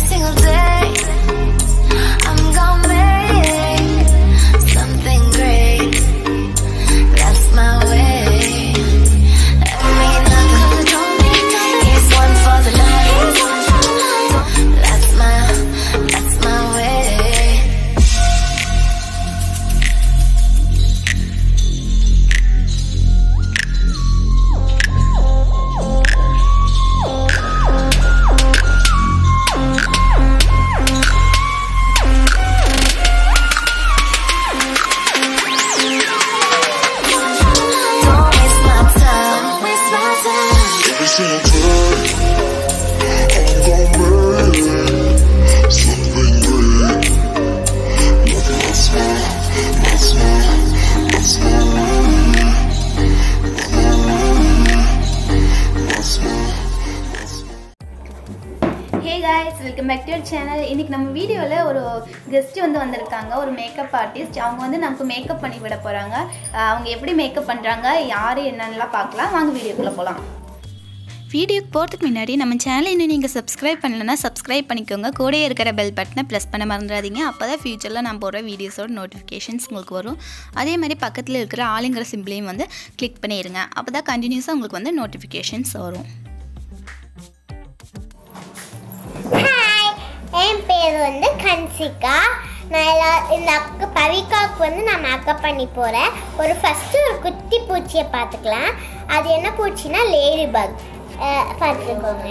single day. I'm gonna make something great. That's my way. Every night is one for the night. That's my, that's my way. Don't waste my time. Don't waste my time. Every single time I'm gonna make something great. Nothing that's my, that's my, that's my way. My way. That's my, that's my. Hey guys welcome back to your channel இன்னைக்கு நம்ம வீடியோவில் ஒரு guest வந்து வந்திருக்காங்க ஒரு makeup artist அவங்க வந்து நமக்கு மேக்கப் பண்ணி விட போகிறாங்க அவங்க எப்படி மேக்கப் பண்ணுறாங்க யார் என்னன்னலாம் பார்க்கலாம் வாங்க வீடியோக்குள்ளே போகலாம் வீடியோக்கு போகிறதுக்கு முன்னாடி நம்ம சேனலை இன்னும் நீங்கள் சப்ஸ்கிரைப் பண்ணலைன்னா சப்ஸ்கிரைப் பண்ணிக்கோங்க கூடயே இருக்கிற பெல் பட்டனை ப்ரெஸ் பண்ண மறந்துடாதீங்க அப்போ தான் ஃப்யூச்சரில் நான் போடுற வீடியோஸோட நோட்டிஃபிகேஷன்ஸ் உங்களுக்கு வரும் அதே மாதிரி பக்கத்தில் இருக்கிற ஆளுங்கிற சிம்பிளையும் வந்து கிளிக் பண்ணிடுங்க அப்போ தான் கண்டினியூஸாக உங்களுக்கு வந்து நோட்டிஃபிகேஷன்ஸ் வரும் ஹாய் என் பேர் வந்து கன்சிகா நான் எல்லா இந்த அக்கு பவிகாவுக்கு வந்து நான் மேக்கப் பண்ணி போகிறேன் ஒரு ஃபஸ்ட்டு ஒரு குட்டி பூச்சியை பார்த்துக்கலாம் அது என்ன பூச்சினா லேடி பக் பார்த்துக்கோங்க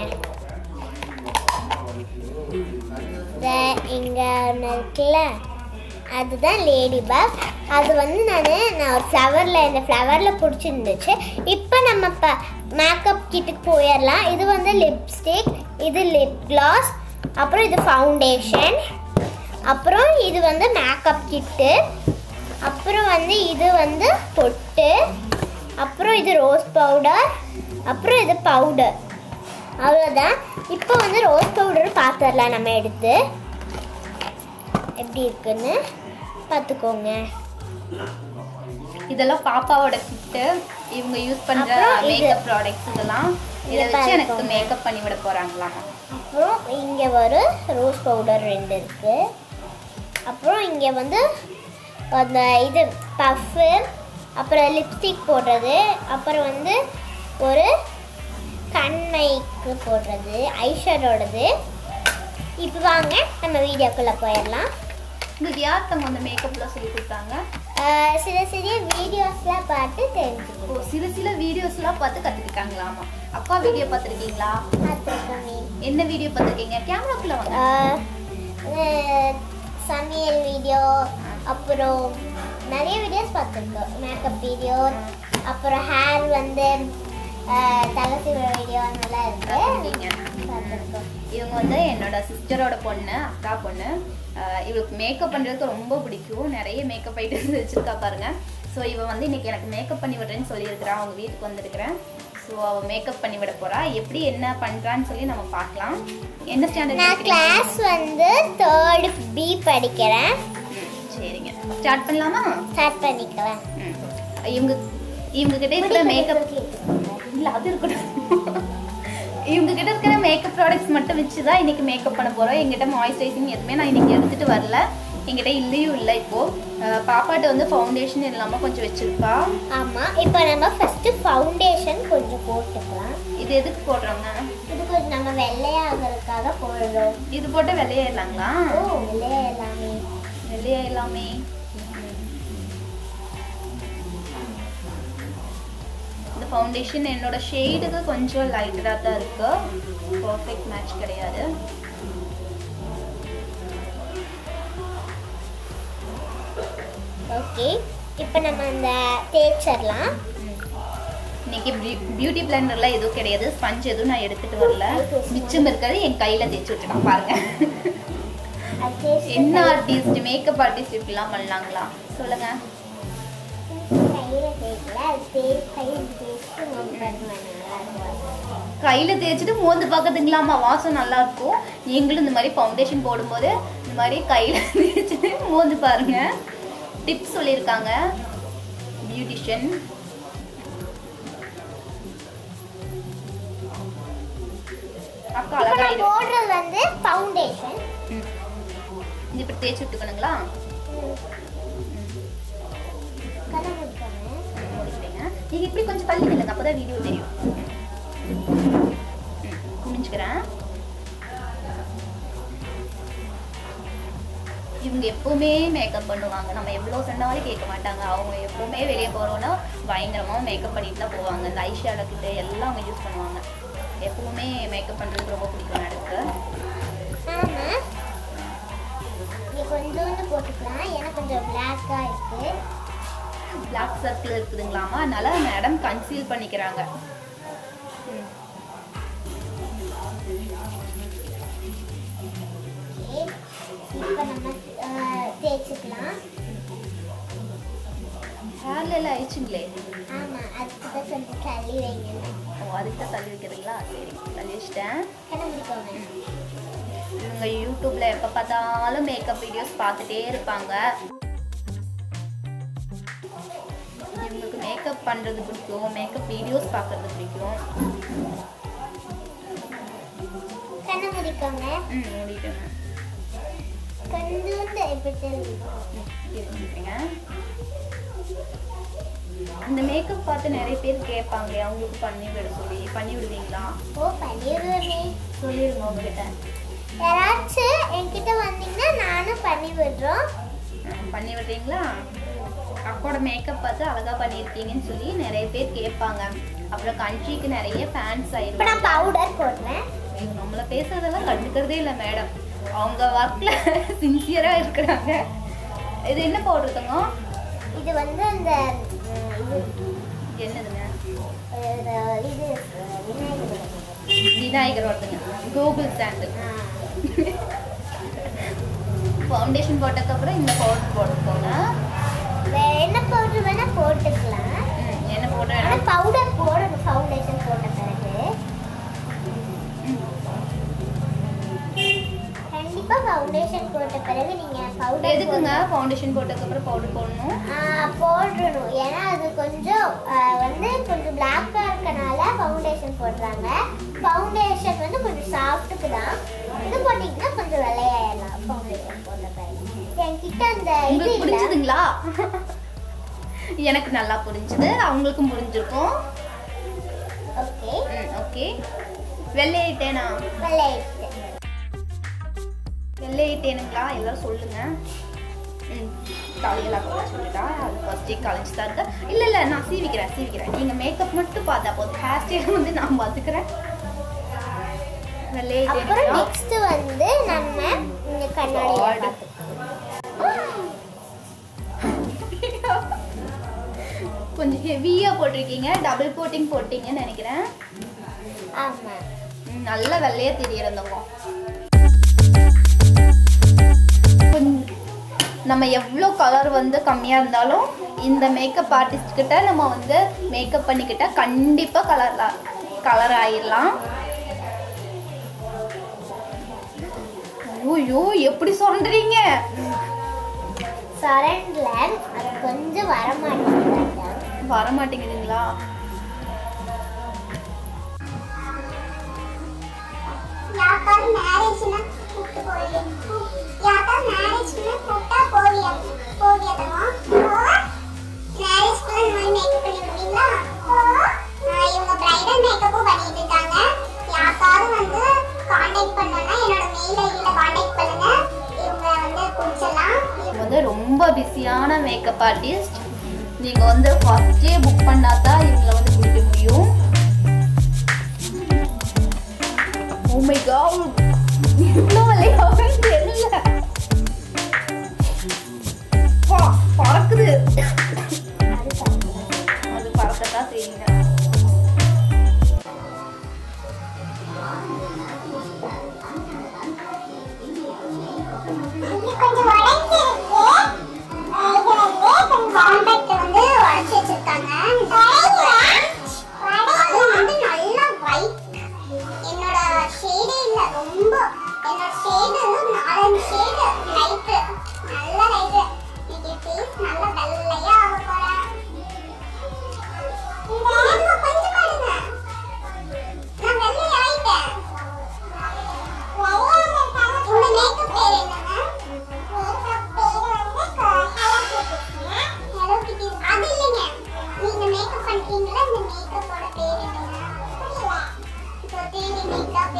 இங்கே ஒன்று இருக்குல்ல அதுதான் லேடி பக் அது வந்து நான் நான் ஒரு ஃப்ளவரில் இந்த ஃப்ளவரில் பிடிச்சிருந்துச்சு இப்போ நம்ம ப மேக்கப் கிட்டுக்கு போயிடலாம் இது வந்து லிப்ஸ்டிக் இது லிப் கிளாஸ் அப்புறம் இது ஃபவுண்டேஷன் அப்புறம் இது வந்து மேக்கப் கிட்டு அப்புறம் வந்து இது வந்து பொட்டு அப்புறம் இது ரோஸ் பவுடர் அப்புறம் இது பவுடர் அவ்வளோதான் இப்போ வந்து ரோஸ் பவுடர் பார்த்துடலாம் நம்ம எடுத்து எப்படி இருக்குன்னு பார்த்துக்கோங்க இதெல்லாம் பாப்பாவோட கிட்டு இவங்க யூஸ் பண்ற அப்புறம் இது. மேக்கப் ப்ராடக்ட்ஸ் இதெல்லாம் இதை இதை வச்சு எனக்கு பாருங்க. மேக்கப் பண்ணி விட போறாங்களாம் அப்புறம் இங்கே ஒரு ரோஸ் பவுடர் ரெண்டு இருக்கு அப்புறம் இங்கே வந்து அந்த இது பஃப்பு அப்புறம் லிப்ஸ்டிக் போடுறது அப்புறம் வந்து ஒரு கண்மைக்கு போடுறது ஐஷரோடது இப்போ வாங்க நம்ம வீடியோக்குள்ளே போயிடலாம் உங்களுக்கு யார் தங்க அந்த மேக்கப்லாம் சொல்லி கொடுத்தாங்க ஆஹ் சில சிறிய வீடியோஸ்லாம் பார்த்து ஓ தெரிஞ்சுக்கணும் சில சில வீடியோஸ்லாம் பார்த்து கற்றுக்கிட்டாங்களாமா அக்கா வீடியோ பார்த்துருக்கீங்களா பார்த்துருக்கோம் என்ன வீடியோ பார்த்துருக்கீங்க கேமராக்குள்ள வாங்க ஆஹ் அஹ் சமையல் வீடியோ அப்புறம் நிறைய வீடியோஸ் பார்த்துருக்கோம் மேக்கப் வீடியோ அப்புறம் ஹேர் வந்து ஆஹ் தலை சீவிர வீடியோ அதெல்லாம் பார்த்துருக்கீங்க. இருக்கு பார்த்துருக்கோம் இவங்க வந்து என்னோட சிஸ்டரோட பொண்ணு அக்கா பொண்ணு ஆஹ் இவளுக்கு மேக்கப் பண்ணுறதுக்கு ரொம்ப பிடிக்கும் நிறைய மேக்கப் ஐட்டம்ஸ் வச்சுருக்கா பாருங்க ஸோ இவ வந்து இன்னைக்கு எனக்கு மேக்கப் பண்ணி விடுறேன்னு சொல்லியிருக்கிறா அவங்க வீட்டுக்கு வந்திருக்கிறேன் ஸோ அவள் மேக்கப் பண்ணி விட போறா எப்படி என்ன பண்ணுறான்னு சொல்லி நம்ம பார்க்கலாம் என்ன ஸ்டாண்டர்ட் நான் கிளாஸ் வந்து தேர்டு பி படிக்கிறேன் சரிங்க ஸ்டார்ட் பண்ணலாமா ஸ்டார்ட் பண்ணிக்கலாம் ம். இவங்க இவங்க கிட்ட இருக்கிற மேக்கப் இல்ல அது இருக்கட்டும் இவங்க கிட்ட இருக்கிற மேக்கப் ப்ராடக்ட்ஸ் மட்டும் வச்சு தான் இன்னைக்கு மேக்கப் பண்ண போறோம் எங்கிட்ட மாய்ஸ்சரைசிங் எதுவுமே நான் இன்னைக்கு எடுத்துட்டு வரல எங்கிட்ட இல்லையும் இல்லை இப்போ அஹ் பாப்பாட்ட வந்து ஃபவுண்டேஷன் இல்லாம கொஞ்சம் வச்சிருக்கா ஆமாம் இப்போ நம்ம ஃபஸ்ட்டு ஃபவுண்டேஷன் கொஞ்சம் போட்டுக்கலாம் இது எதுக்கு போடுறோங்க இது கொஞ்சம் நம்ம வெள்ளையாகிறதுக்காக போடுறோம் இது போட்டு வெள்ளையாயிடலாங்களா ஓ வெள்ளையா எல்லாமே வெள்ளையாயிடலாமே இந்த ஃபவுண்டேஷன் என்னோட ஷேடுக்கு கொஞ்சம் லைட்டடாக தான் இருக்கு பர்ஃபெக்ட் மேட்ச் கிடையாது ஓகே இப்போ நம்ம அந்த தேய்ச்சிடலாம் இன்னைக்கு பியூட்டி பிளண்டர்ல எதுவும் கிடையாது ஸ்பஞ்ச் எதுவும் நான் எடுத்துட்டு வரல மிச்சம் இருக்கிறது என் கையில தேய்ச்சி வச்சுட்டேன் பாருங்க அது தேய்ச்சி என்ன ஆர்டிஸ்ட் மேக்கப் ஆர்டிஸ்ட் இப்படிலாம் பண்ணலாங்களா சொல்லுங்க கையில் தேய்க்கல அது தேய் கையில் தேய்ச்சி நம்ம பண்ணுவேன் கையில தேய்ச்சிட்டு மோந்து பார்க்கறதுங்களாமா வாசம் நல்லா இருக்கும் நீங்களும் இந்த மாதிரி ஃபவுண்டேஷன் போடும்போது இந்த மாதிரி கையில தேய்ச்சிட்டு மோந்து பாருங்க டிப்ஸ் சொல்லியிருக்காங்க பியூட்டிஷியன் அக்கா இப்போ நான் அழகாயிடும் போடுறது வந்து ஃபவுண்டேஷன் ம். இது இப்படி தேய்ச்சி விட்டுக்கணுங்களா கண்ணை முடிக்கணும் முடிக்கிறீங்க நீங்கள் இப்படி கொஞ்சம் தள்ளி நில்லுங்க அப்போ தான் வீடியோ தெரியும் ம், குனிஞ்சுக்கிறேன் இவங்க எப்பவுமே மேக்கப் பண்ணுவாங்க நம்ம எவ்வளோ சொன்னாலும் கேட்க மாட்டாங்க அவங்க எப்பவுமே வெளியே போகிறோன்னா பயங்கரமாக மேக்கப் பண்ணிட்டு தான் போவாங்க இந்த ஐஷேடோ கிட்ட எல்லாம் அவங்க யூஸ் பண்ணுவாங்க எப்பவுமே மேக்கப் பண்ணுறது ரொம்ப பிடிக்கும் எனக்கு ஆமாம் நீ கொஞ்சோண்டு போட்டுக்கலாம் ஏன்னா கொஞ்சம் பிளாக்காக இருக்குது பிளாக் சர்க்கிள் இருக்குதுங்களாமா அதனால மேடம் கன்சீல் பண்ணிக்கிறாங்க ம். ஓகே இப்போ நம்ம அஹ், தேய்ச்சிக்கலாம் ஹேர்ல எல்லாம் ஆயிடுச்சுங்களே ஆமாம் அதுக்கு தான் கொஞ்சம் தள்ளி வைங்க ஓ அதுக்கு தான் தள்ளி வைக்கிறீங்களா சரி தள்ளி வச்சிட்டேன் கண்ணை முடிக்கோங்க இவங்க யூடியூப்ல எப்போ பார்த்தாலும் மேக்கப் வீடியோஸ் பார்த்துட்டே இருப்பாங்க இவங்களுக்கு மேக்கப் பண்ணுறது பிடிக்கும் மேக்கப் வீடியோஸ் பார்க்கறது பிடிக்கும் கண்ணை முடிக்கோங்க ம் மூடிட்டேங்க கொஞ்சோண்டு இப்படி திரும்பி ம், இருந்துக்கிறேங்க இந்த மேக்கப் பார்த்து நிறைய பேர் கேட்பாங்க அவங்களுக்கு பண்ணி விட சொல்லி பண்ணி விடுவீங்களா ஓ பண்ணிடுவேனே சொல்லிடுங்க உங்ககிட்ட யாராச்சும் என்கிட்ட வந்தீங்கன்னா நானும் பண்ணி விடுறோம் ம், பண்ணி விடுறீங்களா அக்கோட மேக்கப் பார்த்து அழகா பண்ணியிருக்கீங்கன்னு சொல்லி நிறைய பேர் கேட்பாங்க அப்புறம் கண்ட்ரிக்கு நிறைய ஃபேன்ஸ் இப்போ நான் ஆயிடுவாங்க பவுடர் போடுறேன் இவங்க நம்மள பேசுறதெல்லாம் கண்டுக்கிறதே இல்லை மேடம் அவங்க ஒர்க்ல சின்சியரா இருக்கிறாங்க இது என்ன போட்டிருக்கோங்க இது வந்து அந்த ம், இது என்னதுங்க அஹ், இது அஹ், விநாயகர் விநாயகர் ஒருத்தங்க கூகுள் ஸ்டாண்டு ஆ. ஃபவுண்டேஷன் போட்டதுக்கப்புறம் இந்த பவுடர் போட்டுக்கோங்க வேற என்ன பவுடர் வேணா போட்டுக்கலாம் ம், என்ன பவுடர் ஆனா பவுடர் போடணும் ஃபவுண்டேஷன் போட்ட பிறகு கண்டிப்பா ஃபவுண்டேஷன் போட்ட பிறகு நீங்க பவுடர் எதுக்குங்க ஃபவுண்டேஷன் போட்டதுக்கப்புறம் பவுடர் போடணும் போடணும் ஏன்னா அது கொஞ்சம் ஆ, வந்து கொஞ்சம் பிளாக்கா இருக்கனால ஃபவுண்டேஷன் போடுறாங்க ஃபவுண்டேஷன் வந்து கொஞ்சம் சாஃப்ட்டுக்கு தான் இது போட்டிங்கன்னா கொஞ்சம் வெள்ளையாயிடலாம் ஃபவுண்டேஷன் போட்ட பிறகு என்கிட்ட அந்த இது உங்களுக்கு இல்லை புரிஞ்சுதுங்களா எனக்கு நல்லா புரிஞ்சுது அவங்களுக்கும் புரிஞ்சிருக்கும் ஓகே ம் ஓகே வெள்ளையிட்டேனா வெள்ளையிட்டு வெள்ளையிட்டேனுங்களா எல்லாரும் சொல்லுங்க ம் தலையெல்லாம் கலைச்சு விட்டுட்டா அது ஃபர்ஸ்டே கலைச்சு தான் இருக்கா இல்லை இல்லை நான் சீவிக்கிறேன் சீவிக்கிறேன் நீங்கள் மேக்கப் மட்டும் பார்த்தா போதும் ஹேர் ஸ்டைல் வந்து நான் பார்த்துக்கிறேன் அப்புறம் வெள்ளையிட்டேனுங்களா நெக்ஸ்ட் வந்து நம்ம இந்த கண்ணாடியில God. பார்த்துக்கலாம் கொஞ்சம் ஹெவியாக போட்டிருக்கீங்க டபுள் கோட்டிங் போட்டிங்கன்னு நினைக்கிறேன் ஆமா ம், நல்ல வெள்ளையா தெரியறந்தவங்க கொஞ்ச- நம்ம எவ்வளோ கலர் வந்து கம்மியாக இருந்தாலும் இந்த மேக்கப் ஆர்டிஸ்ட் கிட்ட நம்ம வந்து மேக்கப் பண்ணிக்கிட்டா கண்டிப்பாக கலர் கலர் ஆயிடலாம் ஐயோ எப்படி சொல்றீங்க சரண்ட்ல அது கொஞ்சம் வர மாட்டேங்குது வர மாட்டேங்குதுங்களா யாருக்காவது மேரேஜ்னா கூப்பிட்டு போய் யாருக்காவது மேரேஜ்னா கூப்பிட்டா போவியா போவியாதமா மேரேஜ்க்குள்ள இந்த மாதிரி மேக்கப் பண்ணி விடுவீங்களா ஆஹ் இவங்க பிரைடல் மேக்கப்பும் பண்ணிட்டு இருக்காங்க யாருக்காவது வந்து காண்டாக்ட் பண்ணணும்னா என்னோட மெயில் ஐடியில காண்டாக்ட் பண்ணுங்க இவங்க வந்து பிடிச்சிடலாம் இவங்க வந்து ரொம்ப பிஸியான மேக்கப் ஆர்டிஸ்ட் நீங்கள் வந்து ஃபஸ்ட்டே புக் பண்ணால் தான் இவங்களை வந்து பிடிக்க முடியும் ஓ மை காட் இவ்வளோ விலையாகும் தெரியல பா பறக்குது அது பறக்கத்தான் செய்யுங்க இது கொஞ்சம் உடைஞ்சிருக்கு ஆஹ் இது வந்து கொஞ்சம் காண்டாக்ட் வந்து உடைச்சு வச்சிருக்காங்க உடையல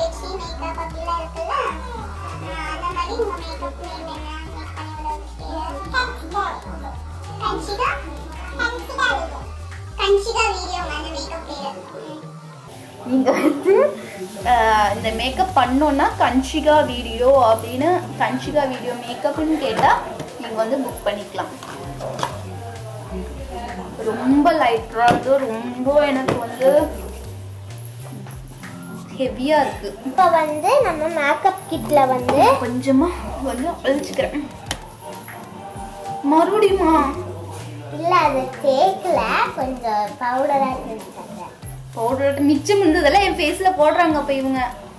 பேச்சு மேக்கப் அப்படிலாம் இருக்குல்ல ஆஹ் அந்த மாதிரி உங்க மேக்கப் நேம் என்ன மேக் பண்ணி விட கன்சிகா கன்சிகா கன்சிகா வீடியோ அந்த மேக்கப் பேர் நீங்க வந்து ஆஹ், இந்த மேக்கப் பண்ணோன்னா கன்ஷிகா வீடியோ அப்படின்னு கன்ஷிகா வீடியோ மேக்கப்னு கேட்டால் நீங்கள் வந்து புக் பண்ணிக்கலாம் ரொம்ப லைட்டாக இருக்கு ரொம்ப எனக்கு வந்து ஹெவியாக இருக்கு இப்போ வந்து நம்ம மேக்கப் கிட்ல வந்து கொஞ்சமாக கொஞ்சம் அழிச்சுக்கிறேன் மறுபடியுமா இல்ல அது தேக்கல கொஞ்சம் பவுடரா இருந்துட்டாங்க பவுடர் மிச்சம் இருந்ததெல்லாம் என் ஃபேஸில் போடுறாங்க அப்போ இவங்க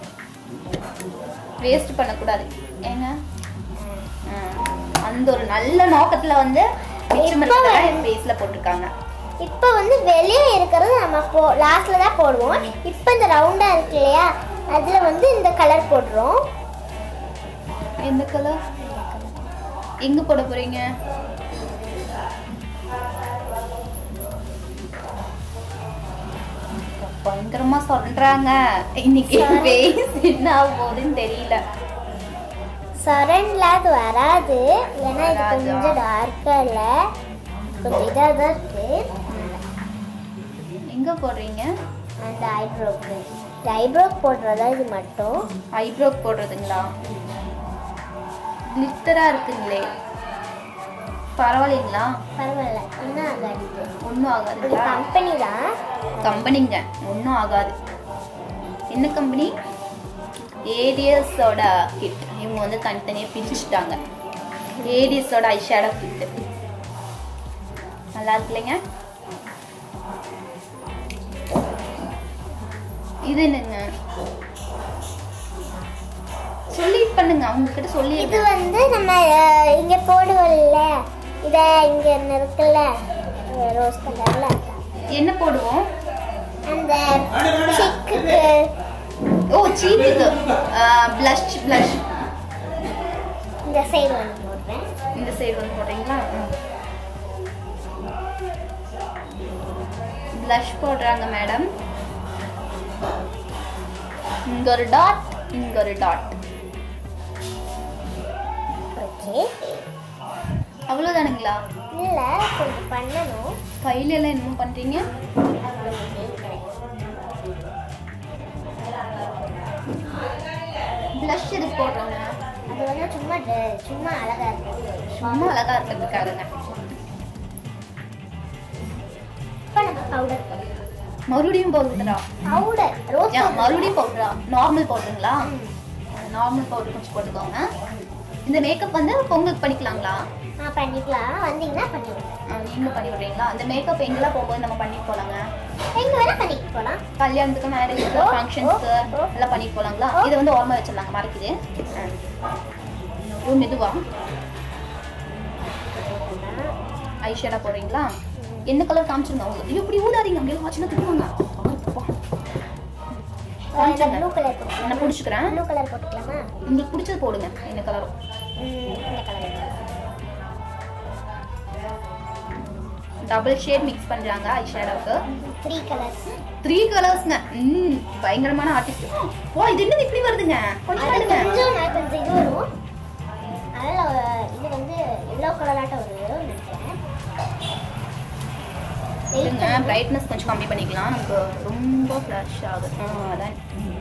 வேஸ்ட் பண்ணக்கூடாது ஏங்க ம். அந்த ஒரு நல்ல நோக்கத்தில் வந்து மிச்சம் இப்ப இருக்கிறத வந்து- என் ஃபேஸில் போட்டிருக்காங்க இப்போ வந்து வெளியே இருக்கிறது நம்ம போ லாஸ்ட்ல தான் போடுவோம் இப்போ இந்த ரவுண்டா இருக்கு இல்லையா அதுல வந்து இந்த கலர் போடுறோம் எந்த கலர் எங்க போட போறீங்க பயங்கரமா சொல்றாங்க இன்னைக்கு ஃபேஸ் என்ன ஆக போகுதுன்னு தெரியல சரண்ல அது வராது ஏன்னா இது வராதா? கொஞ்சம் டார்க்கா இல்ல கொஞ்சம் இதாக தான் இருக்கு எங்க போடுறீங்க அந்த ஐப்ரோக்கு இந்த ஐப்ரோ போடுறதா இது மட்டும் ஐப்ரோ போடுறதுங்களா கிளிட்டரா இருக்குங்களே பரவாயில்லைங்களா பரவாயில்ல இன்னும் ஆகாது இது. ஒன்றும் இது ஆகாதுங்களா கம்பெனி தான் கம்பெனிங்க ஒன்றும் ஆகாது என்ன கம்பெனி ஏடிஎஸோட கிட் இவங்க வந்து தனித்தனியாக பிரிச்சுட்டாங்க ஏடிஎஸோட ஐஷேடோ கிட் நல்லா இருக்கு இல்லைங்க இது என்னங்க சொல்லி பண்ணுங்க அவங்க கிட்ட சொல்லி இது வந்து நம்ம அஹ், இங்க போடுவோம்ல இத இங்க ஒண்ணு இருக்குல்ல ரோஸ் கலர்ல என்ன போடுவோம் அந்த சிக்குக்கு ஓ சீக்குக்கு ப்ளஷ் ப்ளஷ் இந்த சைடு ஒன்று போடுறேன் இந்த சைடு வந்து போடுறீங்களா ப்ளஷ் போடுறாங்க மேடம் இங்க ஒரு டாட் இங்க ஒரு டாட் ஓகே அவ்வளோதானுங்களா இல்ல கொஞ்சம் பண்ணணும் கையில எல்லாம் என்ன பண்றீங்க ப்ளஷ் இது போடுறோங்க அது வந்து சும்மா ட- சும்மா அழகா இருக்கு சும்மா அழகா இருக்கிறதுக்காகங்க இப்போ நம்ம பவுடர் மறுபடியும் பவுடரா பவுடர் ரோஸ் ஏன் மறுபடியும் பவுடரா நார்மல் பவுடருங்களா நார்மல் பவுடர் கொஞ்சம் போட்டுக்கோங்க இந்த மேக்கப் வந்து பொங்கலுக்கு பண்ணிக்கலாங்களா ஆ பண்ணிக்கலாம் வந்தீங்கன்னா பண்ணி விடுறேன் ஆ, நீங்களும் பண்ணி விடுறீங்களா அந்த மேக்கப் எங்கெல்லாம் போகும்போது நம்ம பண்ணிட்டு போலாங்க எங்க வேணா பண்ணிட்டு போலாம் கல்யாணத்துக்கு மேரேஜுக்கு ஓ, ஃபங்க்ஷனுக்கு ஓ, ஓ. எல்லாம் பண்ணிட்டு போலாங்களா ஓ. இதை வந்து ஓரமாக வச்சிடலாங்க மறைக்குது ரூம் மெதுவா ஐஷேடா போடுறீங்களா என்ன கலர் காமிச்சிருங்க அவங்க ஐயோ இப்படி ஊடாதீங்க அப்படியே வாட்சினா திட்டுவாங்க காமிச்சிருங்க. ப்ளூ கலர் போட்டுக்கலாம் நான் பிடிச்சிக்கிறேன் ப்ளூ கலர் போட்டுக்கலாமா உங்களுக்கு பிடிச்சது போடுங்க என்ன கலரும் ம், இந்த கலர் டபுள் ஷேட் மிக்ஸ் பண்றாங்க ஐ ஷேடோக்கு த்ரீ கலர்ஸ் த்ரீ கலர்ஸ்ங்க ம் பயங்கரமான ஆர்டிஸ்ட் ஓ இது என்னது இப்படி வருதுங்க கொஞ்சம் அது பாருங்க கொஞ்சம் நான் கொஞ்சம் இது வரும் அதனால இது வந்து எல்லோ கலராட்டம் வரும் நினைக்கிறேன் இருங்க பிரைட்னஸ் கொஞ்சம் கம்மி பண்ணிக்கலாம் நமக்கு ரொம்ப ஃப்ளாஷ் ஆகுது ஆ, அதான்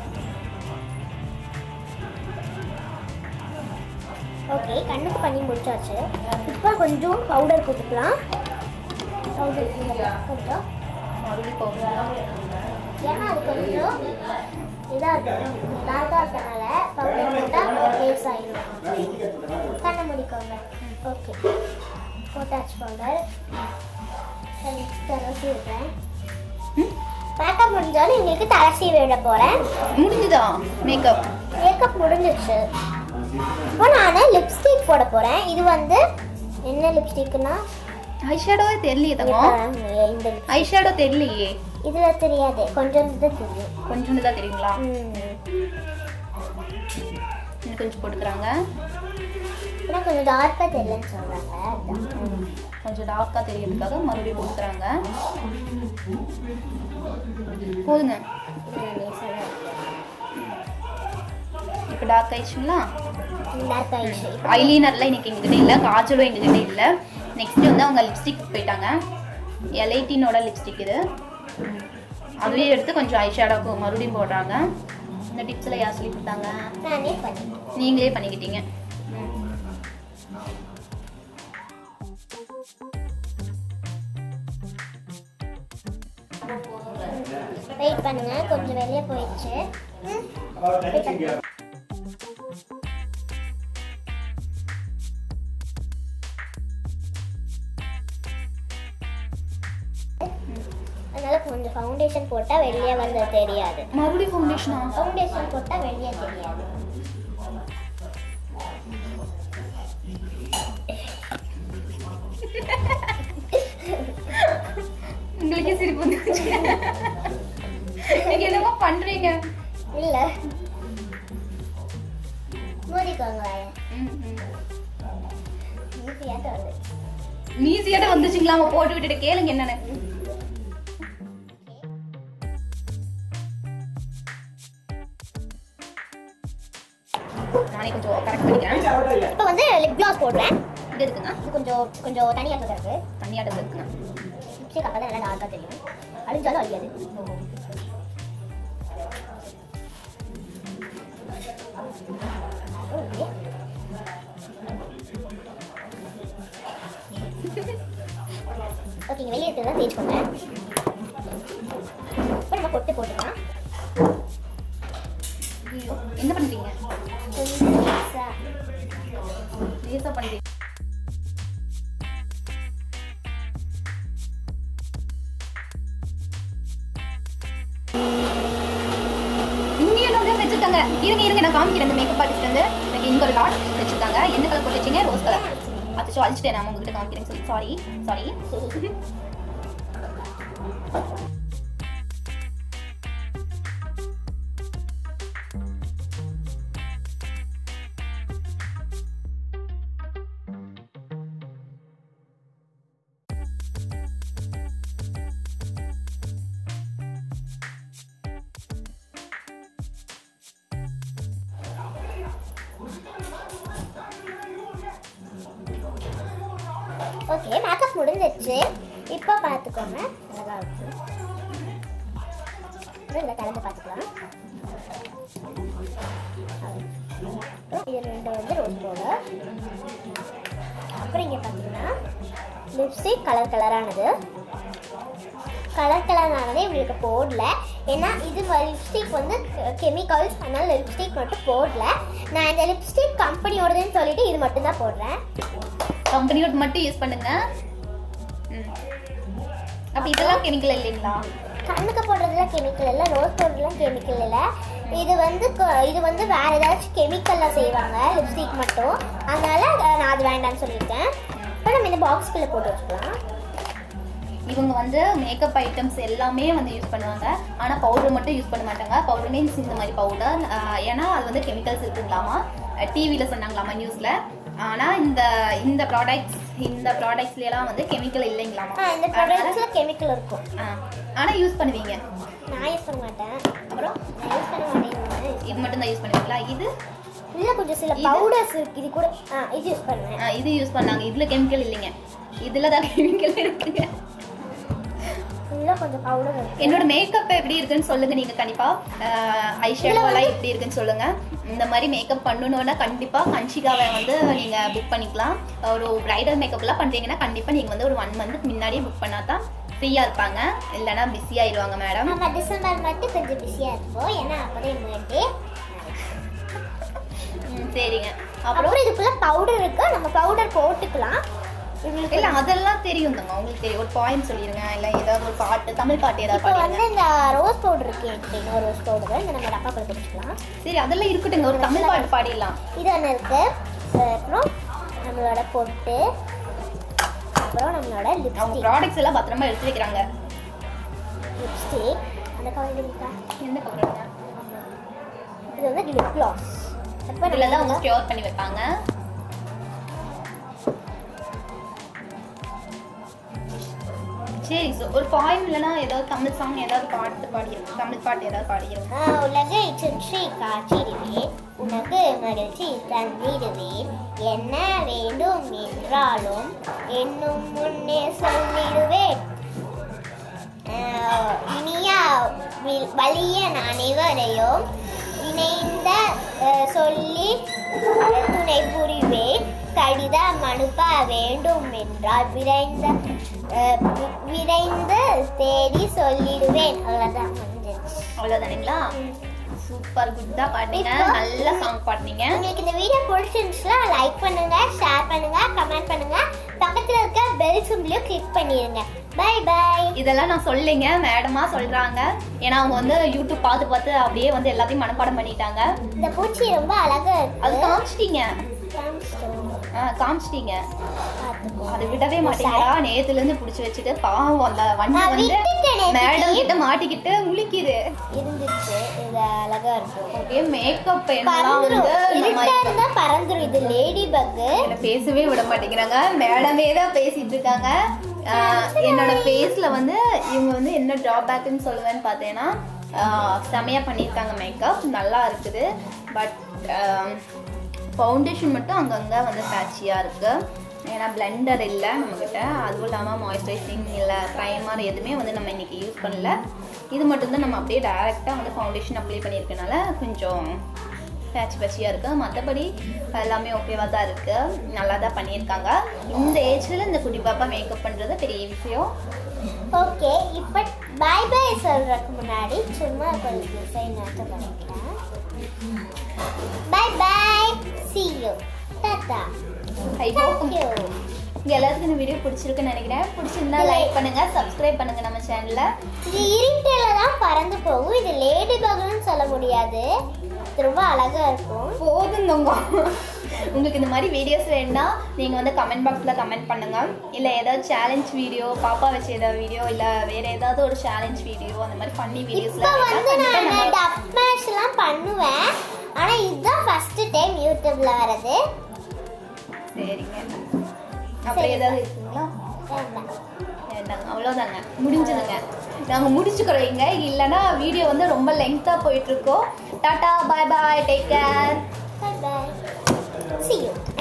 ஓகே கண்ணுக்கு பண்ணி முடிச்சாச்சு இப்போ கொஞ்சம் பவுடர் போட்டுக்கலாம் பவுடர் கொஞ்சம் மறுபடியும் போகலாம் ஏன்னா அது கொஞ்சம் இதாக இருக்கும் டார்க்காக இருக்கனால பவுடர் போட்டால் ஃபேஸ் ஆயிடும் கண்ணை முடிக்கோங்க ஓகே போட்டாச்சு பவுடர் தரசி விடுறேன் மேக்கப் முடிஞ்சாலும் எங்களுக்கு தலசி விட போகிறேன் முடிஞ்சுதா மேக்கப் மேக்கப் முடிஞ்சிச்சு இப்போ நான் லிப்ஸ்டிக் போட போகிறேன் இது வந்து என்ன லிப்ஸ்டிக்னா ஐ ஷேடோவே தெரியலையே தங்கம் இந்த ஐ ஷேடோ தெரியலையே இதில் தெரியாது கொஞ்சம் தான் தெரியும் கொஞ்சோண்டு தான் தெரியுங்களா ம். இன்னும் கொஞ்சம் போட்டுக்கிறாங்க ஏன்னா கொஞ்சம் டார்க்காக தெரியலன்னு சொல்கிறாங்க கொஞ்சம் டார்க்காக தெரியறதுக்காக மறுபடியும் போட்டுக்கிறாங்க போதுங்க இப்போ டார்க் ஆயிடுச்சுங்களா டார்க் ஆயிடுச்சு ஐலைனர்லாம் இன்னைக்கு எங்ககிட்ட இல்லை காஜலும் எங்ககிட்ட இல்லை நெக்ஸ்ட் வந்து அவங்க லிப்ஸ்டிக் போயிட்டாங்க எலைட்டினோட லிப்ஸ்டிக் இது அதுவே எடுத்து கொஞ்சம் ஐஷேடோக்கு மறுபடியும் போடுறாங்க இந்த டிப்ஸில் யார் சொல்லி கொடுத்தாங்க நானே பண்ணேன் நீங்களே பண்ணிக்கிட்டீங்க வெயிட் பண்ணுங்க கொஞ்சம் வெளியே போயிடுச்சு ம், wait பண்ணுங்க. அதனால கொஞ்சம் ஃபவுண்டேஷன் போட்டால் வெளியே வந்து தெரியாது மறுபடியும் ஃபவுண்டேஷனா ஃபவுண்டேஷன் போட்டால் வெளியே தெரியாது உங்களுக்கே சிரிப்பு வந்துச்சு நீங்க என்னமோ பண்றீங்க இல்லை மூடிக்கோங்க வாயை ம், ம். ஈஸியாக வருது மீசியாட்ட வந்துச்சுங்களா அவன் போட்டு விட்டுட்டு கேளுங்க என்னன்னு நானே கொஞ்சம் கரெக்ட் பண்ணிக்கிறேன் இப்போ வந்து லிப் கிளாஸ் போடுறேன் இது இருக்குங்க இது கொஞ்சம் கொஞ்சம் தனியாக இருக்கு தனியாட்டது இருக்குங்க லிப்ஸ்டிக் அப்போ தான் நல்லா டார்க்காக தெரியும் அழிஞ்சாலும் அழியாது ஓகே ஓகேங்க வெளியே இருக்கிறதா தேய்ச்சிக்கோங்க இப்போ நம்ம கொட்டு போட்டுக்கலாம் ஐயோ, என்ன பண்றீங்க கொஞ்சம் லேசா. லேசா பண்றீங்க இங்க என்ன வச்சிருக்காங்க இருங்க இருங்க நான் காமிக்கிறேன் இந்த மேக்கப் ஆர்டிஸ்ட் வந்து எனக்கு இங்க ஒரு லாட் வச்சிருக்காங்க என்ன கலர் போட்டு வச்சீங்க ரோஸ் கலர் அச்சோ அழிச்சிட்டேன் நான் உங்ககிட்ட காமிக்கிறேன் சொல்லி சாரி சாரி ஓகே மேக்கப் முடிஞ்சிருச்சு இப்போ பார்த்துக்கோங்க அழகா இருக்கு இதில் கலந்து பார்த்துக்கலாம் அப்புறம் இது ரெண்டு வந்து ரோஸ் பவுடர் அப்புறம் இங்கே பார்த்தீங்கன்னா லிப்ஸ்டிக் கலர் கலரானது கலர் கலரானது இவங்களுக்கு போடல ஏன்னா இது லிப்ஸ்டிக் வந்து கெமிக்கல்ஸ் அதனால லிப்ஸ்டிக் மட்டும் போடல நான் இந்த லிப்ஸ்டிக் கம்பெனியோடதுன்னு சொல்லிட்டு இது மட்டும் தான் போடுறேன் கம்பெனியோட மட்டும் யூஸ் பண்ணுங்க ம். அப்ப இதெல்லாம் கெமிக்கல் இல்லைங்களா கண்ணுக்கு போடுறதுலாம் கெமிக்கல் இல்லை ரோஸ் பவுடர்லாம் கெமிக்கல் இல்லை இது வந்து கொ- இது வந்து வேற ஏதாச்சும் கெமிக்கல்ல செய்வாங்க லிப்ஸ்டிக் மட்டும் அதனால அஹ், நான் அது வேண்டாம்னு சொல்லியிருக்கேன் இப்போ நம்ம இந்த பாக்ஸ்குள்ளே போட்டு வச்சுக்கலாம் இவங்க வந்து மேக்கப் ஐட்டம்ஸ் எல்லாமே வந்து யூஸ் பண்ணுவாங்க ஆனால் பவுடர் மட்டும் யூஸ் பண்ண மாட்டாங்க பவுடர் மீன்ஸ் இந்த மாதிரி பவுடர் ஏன்னா அது வந்து கெமிக்கல்ஸ் இருக்குங்களாமா டிவியில் சொன்னாங்களாமா நியூஸில் ஆனால் இந்த இந்த ப்ராடக்ட்ஸ் இந்த ப்ராடக்ட்ஸ்லாம் வந்து கெமிக்கல் இல்லைங்களாமா ஆ இந்த ப்ராடக்ட்ஸில் கெமிக்கல் இருக்கும் ஆனால் யூஸ் பண்ணுவீங்க நான் யூஸ் பண்ண மாட்டேன் அப்புறம் நான் யூஸ் பண்ண மாட்டேன் இது மட்டும் தான் யூஸ் பண்ணுவீங்களா இது இல்லை கொஞ்சம் சில இது? பவுடர்ஸ் இருக்கு இது கூட ஆ இது யூஸ் பண்ணுவேன் ஆ, இது யூஸ் பண்ணாங்க இதில் கெமிக்கல் இல்லைங்க இதில் தான் கெமிக்கல் இருக்குங்க இதில் கொஞ்சம் பவுடர் இருக்கு என்னோட மேக்கப் எப்படி இருக்குன்னு சொல்லுங்க நீங்க கண்டிப்பா ஐஷேடோலாம் எப்படி இருக்குன்னு சொல்லுங்க இந்த மாதிரி மேக்கப் பண்ணணும்னா கண்டிப்பா கன்ஷிகாவை வந்து நீங்க புக் பண்ணிக்கலாம் ஒரு பிரைடல் மேக்கப்லாம் பண்றீங்கன்னா கண்டிப்பா நீங்க வந்து ஒரு ஒன் மந்த் முன்னாடியே புக் பண்ணா தான் ஃப்ரீயா இருப்பாங்க இல்லைன்னா பிஸி ஆயிடுவாங்க மேடம் நம்ம டிசம்பர் மட்டும் கொஞ்சம் பிஸியாக இருப்போம் ஏன்னா அப்போதான் என் பர்த்டே சரிங்க அப்புறம் அப்புறம் இதுக்குள்ள பவுடர் இருக்கு நம்ம பவுடர் போட்டுக்கலாம் இவங்களுக்கு இல்ல அதெல்லாம் தெரியும் தாங்க உங்களுக்கு தெரியும் ஒரு பாயிண்ட் சொல்லிருங்க இல்ல ஏதாவது ஒரு பாட்டு தமிழ் பாட்டு ஏதாவது இப்போ பாடுங்க வந்து இந்த ரோஸ் பவுடர் இருக்கு என்கிட்ட இன்னொரு ரோஸ் பவுடர் இந்த நம்ம டப்பாக்குள்ள போட்டுக்கலாம் சரி அதெல்லாம் இருக்கட்டுங்க ஒரு தமிழ் பாட்டு பாடிடலாம் இது ஒன்று இருக்கு அஹ் அப்புறம் நம்மளோட பொட்டு அப்புறம் நம்மளோட அவங்க லிப்ஸ்டிக் ப்ராடக்ட்ஸ் எல்லாம் பத்திரமா எடுத்து வைக்கிறாங்க லிப்ஸ்டிக் அந்த கவர் இருக்கா என்ன பண்றாங்க இது வந்து லிப் கிளாஸ் இப்போ இதுல தான் அவங்க நம்ம ஸ்டோர் பண்ணி வைப்பாங்க சரி so ஒரு பாயம் இல்லைன்னா ஏதாவது தமிழ் சாங் ஏதாவது பாட்டு பாடிக்கிறோம் தமிழ் பாட்டு ஏதாவது பாடிக்கிறோம் ஆ, உலகை சுற்றி காட்டிடுவேன் உனக்கு மகிழ்ச்சி தந்திடுவேன் என்ன வேண்டும் என்றாலும் என்னும் முன்னே சொல்லிடுவேன் ஆ, இனிய வி- வலிய அனைவரையும் இணைந்த ஆ, சொல்லி துணை புரிவேன் கடிதம் அனுப்ப வேண்டும் என்றால் விரைந்த ஆ, வி- விரைந்து தேடி சொல்லிடுவேன் அவ்வளோதான் முடிஞ்சிருச்சு அவ்வளோதானுங்களா சூப்பர் குட்டா பாட்டீங்க இப்போ- நல்ல சாங் பாடினீங்க உங்களுக்கு இந்த வீடியோ பிடிச்சிருந்துச்சுன்னா லைக் பண்ணுங்க ஷேர் பண்ணுங்க கமெண்ட் பண்ணுங்க பக்கத்துல இருக்க பெல் சிம்பிளையும் கிளிக் பண்ணிடுங்க பை பை இதெல்லாம் நான் சொல்லிங்க மேடமா சொல்றாங்க ஏன்னா அவங்க வந்து யூடியூப் பார்த்து பார்த்து அப்படியே வந்து எல்லாத்தையும் மனப்பாடம் பண்ணிட்டாங்க இந்த பூச்சி ரொம்ப அழகா அது இருக்கு காமிச்சிட்டீங்க ஆ, காமிச்சிட்டீங்க அதை விடவே மாட்டீங்களா நேத்துல இருந்து புடிச்சு வச்சுட்டு பாவம் அந்த வண்டி நான் வந்து விட்டுட்டேன் நேத்துக்கு. மேடம் கிட்ட மாட்டிக்கிட்டு முழிக்குது இருந்துச்சு இது அழகா இருக்கும் ஓகே மேக்கப் எல்லாம் பறந்துரும் வந்து நம்ம இருட்டா இருந்தா பறந்துரும் இது லேடி பக் என்னை பேசவே விட மாட்டேங்கிறாங்க மேடமே தான் பேசிட்டு இருக்காங்க ஆஹ் என்னோட ஃபேஸில் வந்து இவங்க வந்து என்ன ட்ராபேக்குன்னு சொல்லுவேன்னு பார்த்தேன்னா ஆஹ் செமையா பண்ணியிருக்காங்க மேக்கப் நல்லா இருக்குது பட் ஃபவுண்டேஷன் மட்டும் அங்கங்கே வந்து பேட்சியாக இருக்குது ஏன்னா பிளெண்டர் இல்லை நம்மக்கிட்ட அதுவும் இல்லாமல் மாய்ஸ்சரைசிங் இல்லை ப்ரைமர் எதுவுமே வந்து நம்ம இன்னைக்கு யூஸ் பண்ணல இது மட்டும்தான் நம்ம அப்படியே டேரெக்டாக வந்து ஃபவுண்டேஷன் அப்ளை பண்ணியிருக்கனால கொஞ்சம் பேட்ச் பேட்சியாக இருக்குது மற்றபடி எல்லாமே ஓகேவாக தான் இருக்குது நல்லா தான் பண்ணியிருக்காங்க இந்த ஏஜில் இந்த குட்டி பாப்பா மேக்கப் பண்ணுறது பெரிய விஷயம் ஓகே இப்போ பை பை சொல்றதுக்கு முன்னாடி சும்மா கொஞ்சம் டிசைன் மட்டும் பண்ணிக்கிறேன் bye bye see you tata I hope thank you உங்கள் எல்லாத்துக்கும் இந்த வீடியோ பிடிச்சிருக்குன்னு நினைக்கிறேன் பிடிச்சிருந்தா லைக் பண்ணுங்கள் சப்ஸ்கிரைப் பண்ணுங்கள் நம்ம சேனலில் இது இருட்டில தான் பறந்து போகும் இது லேடி பக்னு சொல்ல முடியாது இது ரொம்ப அழகா இருக்கும் போதுங்க உங்களுக்கு இந்த மாதிரி வீடியோஸ் வேணும்னா நீங்கள் வந்து கமெண்ட் பாக்ஸில் கமெண்ட் பண்ணுங்கள் இல்லை ஏதாவது சேலஞ்ச் வீடியோ பாப்பா வச்சு ஏதாவது வீடியோ இல்லை வேறு ஏதாவது ஒரு சேலஞ்ச் வீடியோ அந்த மாதிரி ஃபன்னி இப்போ வந்து நான் வீடியோஸ்லாம் டப் மேட்ச் எல்லாம் பண்ணுவேன் ஆனா இதுதான் ஃபர்ஸ்ட் டைம் யூடியூப்ல வரது சரிங்க அப்புறம் ஏதாவது இருக்குங்களா வேண்டாம். வேண்டாங்க அவ்வளோதாங்க முடிஞ்சதுங்க நாங்கள் முடிச்சுக்கிறோம் இங்க இல்லைன்னா வீடியோ வந்து ரொம்ப லெங்க்த்தாக போயிட்டுருக்கோம் tata bye bye take care Bye bye. See you.